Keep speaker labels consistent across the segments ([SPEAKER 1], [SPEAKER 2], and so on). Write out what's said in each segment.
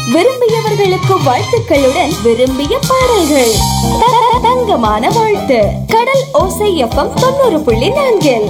[SPEAKER 1] விரும்பியவர்களுக்கு வாழ்த்துக்களுடன் விரும்பிய பாடல்கள் த- தங்கமான வாழ்த்து கடல் ஓசை எஃப்எம் தொண்ணூறு புள்ளி நான்கில்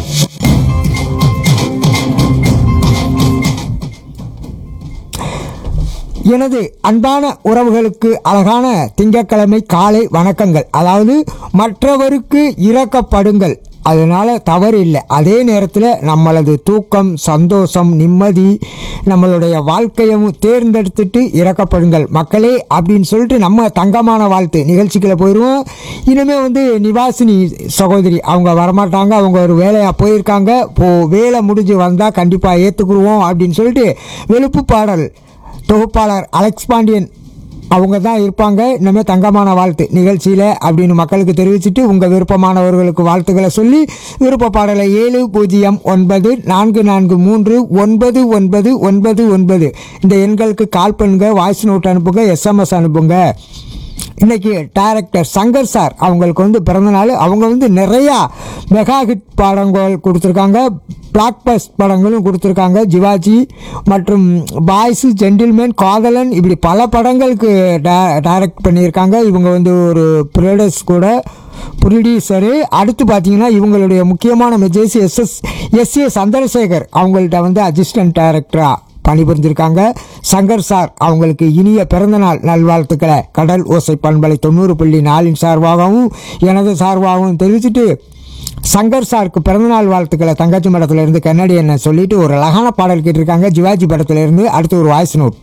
[SPEAKER 2] எனது அன்பான உறவுகளுக்கு அழகான திங்கட்கிழமை காலை வணக்கங்கள் அதாவது மற்றவருக்கு இரக்கப்படுங்கள் அதனால தவறு இல்லை அதே நேரத்தில் நம்மளது தூக்கம் சந்தோஷம் நிம்மதி நம்மளுடைய வாழ்க்கையும் தேர்ந்தெடுத்துட்டு இறக்கப்படுங்கள் மக்களே அப்படின்னு சொல்லிட்டு நம்ம தங்கமான வாழ்த்து நிகழ்ச்சிக்குள்ள போயிடுவோம் இனிமேல் வந்து நிவாசினி சகோதரி அவங்க வரமாட்டாங்க அவங்க ஒரு வேலையாக போயிருக்காங்க இப்போ வேலை முடிஞ்சு வந்தால் கண்டிப்பாக ஏற்றுக்குருவோம் அப்படின்னு சொல்லிட்டு வெளுப்பு பாடல் தொகுப்பாளர் அலெக்ஸ் பாண்டியன் அவங்க தான் இருப்பாங்க இனிமேல் தங்கமான வாழ்த்து நிகழ்ச்சியில் அப்படின்னு மக்களுக்கு தெரிவிச்சுட்டு உங்கள் விருப்பமானவர்களுக்கு வாழ்த்துக்களை சொல்லி விருப்ப பாடலை ஏழு பூஜ்ஜியம் ஒன்பது நான்கு நான்கு மூன்று ஒன்பது ஒன்பது ஒன்பது ஒன்பது இந்த எண்களுக்கு கால் பண்ணுங்க வாய்ஸ் நோட் அனுப்புங்க எஸ்எம்எஸ் அனுப்புங்க இன்னைக்கு டைரக்டர் சங்கர் சார் அவங்களுக்கு வந்து பிறந்தநாள் அவங்க வந்து நிறையா மெகா ஹிட் படங்கள் கொடுத்துருக்காங்க பிளாக் பஸ் படங்களும் கொடுத்துருக்காங்க ஜிவாஜி மற்றும் பாய்ஸு ஜென்டில்மேன் காதலன் இப்படி பல படங்களுக்கு டைரக்ட் பண்ணியிருக்காங்க இவங்க வந்து ஒரு ப்ரொடியூஸ் கூட ப்ரொடியூசரு அடுத்து பார்த்தீங்கன்னா இவங்களுடைய முக்கியமான மெஜேஸ் எஸ்எஸ் எஸ் ஏ சந்திரசேகர் அவங்கள்ட்ட வந்து அசிஸ்டன்ட் டைரக்டராக பணிபுரிஞ்சிருக்காங்க சங்கர் சார் அவங்களுக்கு இனிய பிறந்தநாள் நல்வாழ்த்துக்களை கடல் ஓசை பண்பலை தொண்ணூறு புள்ளி நாலின் சார்பாகவும் எனது சார்பாகவும் தெரிவிச்சுட்டு சங்கர் சாருக்கு பிறந்தநாள் வாழ்த்துக்களை தங்கச்சி மடத்துல இருந்து கன்னடி என்ன சொல்லிட்டு ஒரு அழகான பாடல் கேட்டிருக்காங்க ஜிவாஜி படத்துல இருந்து அடுத்து ஒரு வாய்ஸ் நோட்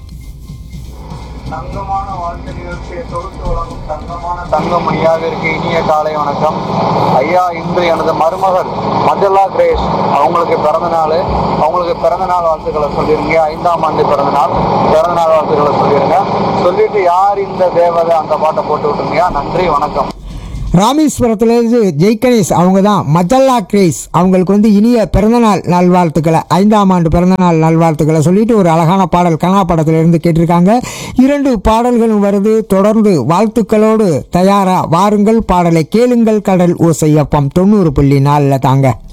[SPEAKER 3] தங்கமான வாழ்க்கை நிகழ்ச்சியை தொகுத்து வழங்கும் தங்கமான தங்கமணியாக இருக்க இனிய காலை வணக்கம் ஐயா இன்று எனது மருமகள் மஜல்லா கிரேஸ் அவங்களுக்கு பிறந்த நாள் அவங்களுக்கு பிறந்த நாள் வாழ்த்துக்களை சொல்லிருங்க ஐந்தாம் ஆண்டு பிறந்த நாள் பிறந்த நாள் வாழ்த்துக்களை சொல்லிருங்க சொல்லிட்டு யார் இந்த தேவதை அந்த பாட்டை போட்டு விட்டுருங்க நன்றி வணக்கம்
[SPEAKER 2] ராமேஸ்வரத்துலேருந்து ஜெய்கணேஷ் அவங்க தான் மஜல்லா கிரேஸ் அவங்களுக்கு வந்து இனிய பிறந்தநாள் நல்வாழ்த்துக்களை ஐந்தாம் ஆண்டு பிறந்தநாள் நல்வாழ்த்துக்களை சொல்லிட்டு ஒரு அழகான பாடல் கனா படத்திலிருந்து கேட்டிருக்காங்க இரண்டு பாடல்களும் வருது தொடர்ந்து வாழ்த்துக்களோடு தயாரா வாருங்கள் பாடலை கேளுங்கள் கடல் ஓசையப்பம் தொண்ணூறு புள்ளி நாலில் தாங்க